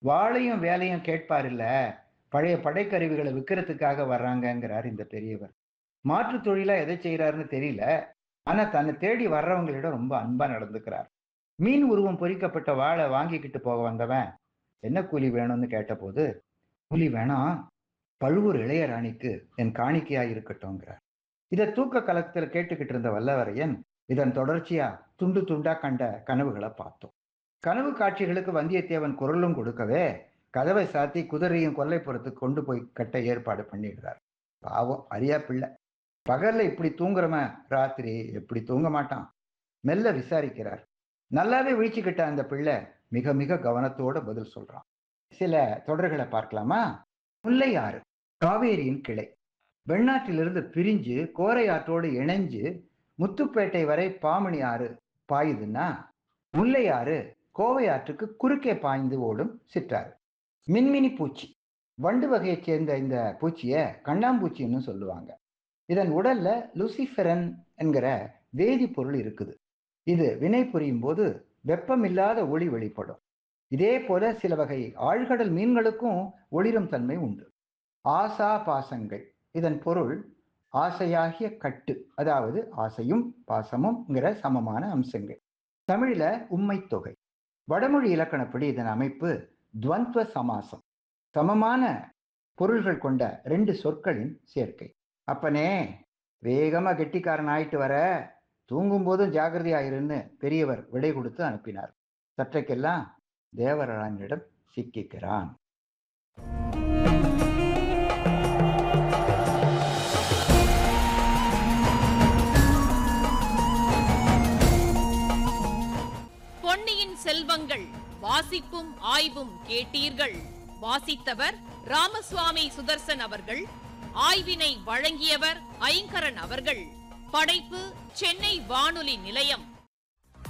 வாளையும் வேலையும் கேட்பார் இல்ல பழைய படைக்கருவிகளை விற்கிறதுக்காக வர்றாங்கங்கிறார் இந்த பெரியவர் மாற்று தொழிலா எதை செய்யறாருன்னு தெரியல ஆனா தன்னை தேடி வர்றவங்களிடம் ரொம்ப அன்பா நடந்துக்கிறார் மீன் உருவம் பொறிக்கப்பட்ட வாழை வாங்கிக்கிட்டு போக வந்தவன் என்ன கூலி வேணும்னு கேட்டபோது கூலி வேணாம் பழுவூர் இளையராணிக்கு என் காணிக்கையா இருக்கட்டும்ங்கிறார் இதை தூக்க கலக்கத்துல கேட்டுக்கிட்டு இருந்த வல்லவரையன் இதன் தொடர்ச்சியா துண்டு துண்டா கண்ட கனவுகளை பார்த்தோம் கனவு காட்சிகளுக்கு வந்தியத்தேவன் குரலும் கொடுக்கவே கதவை சாத்தி குதிரையும் கொல்லைப்புறத்துக்கு கொண்டு போய் கட்ட ஏற்பாடு பண்ணிடுறார் பாவம் அரியா பிள்ளை பகல்ல இப்படி தூங்குறவன் ராத்திரி எப்படி தூங்க மாட்டான் மெல்ல விசாரிக்கிறார் நல்லாவே விழிச்சுக்கிட்ட அந்த பிள்ளை மிக மிக கவனத்தோட பதில் சொல்றான் சில தொடர்களை பார்க்கலாமா முல்லையாறு காவேரியின் கிளை வெண்ணாற்றிலிருந்து பிரிஞ்சு கோரை ஆற்றோடு இணைஞ்சு முத்துப்பேட்டை வரை பாமணி ஆறு பாயுதுன்னா முல்லை ஆறு கோவை ஆற்றுக்கு குறுக்கே பாய்ந்து ஓடும் சிற்றாறு மின்மினி பூச்சி வண்டு வகையைச் சேர்ந்த இந்த பூச்சியை கண்ணாம்பூச்சின்னு சொல்லுவாங்க இதன் உடல்ல லூசிஃபெரன் என்கிற வேதிப்பொருள் இருக்குது இது வினை புரியும் போது வெப்பமில்லாத ஒளி வெளிப்படும் இதே போல சில வகை ஆழ்கடல் மீன்களுக்கும் ஒளிரும் தன்மை உண்டு ஆசா பாசங்கள் இதன் பொருள் ஆசையாகிய கட்டு அதாவது ஆசையும் பாசமும்ங்கிற சமமான அம்சங்கள் தமிழில உம்மை தொகை வடமொழி இலக்கணப்படி இதன் அமைப்பு துவந்த்வ சமாசம் சமமான பொருள்கள் கொண்ட ரெண்டு சொற்களின் சேர்க்கை அப்பனே வேகமா கெட்டிக்காரன் ஆயிட்டு வர தூங்கும் போதும் ஜாகிரதையாயிருன்னு பெரியவர் விடை கொடுத்து அனுப்பினார் சற்றைக்கெல்லாம் தேவராஜனிடம் சிக்கிக்கிறான் பொன்னியின் செல்வங்கள் வாசிப்பும் ஆய்வும் கேட்டீர்கள் வாசித்தவர் ராமசுவாமி சுதர்சன் அவர்கள் ஆய்வினை வழங்கியவர் ஐங்கரன் அவர்கள் படைப்பு சென்னை வானொலி நிலையம்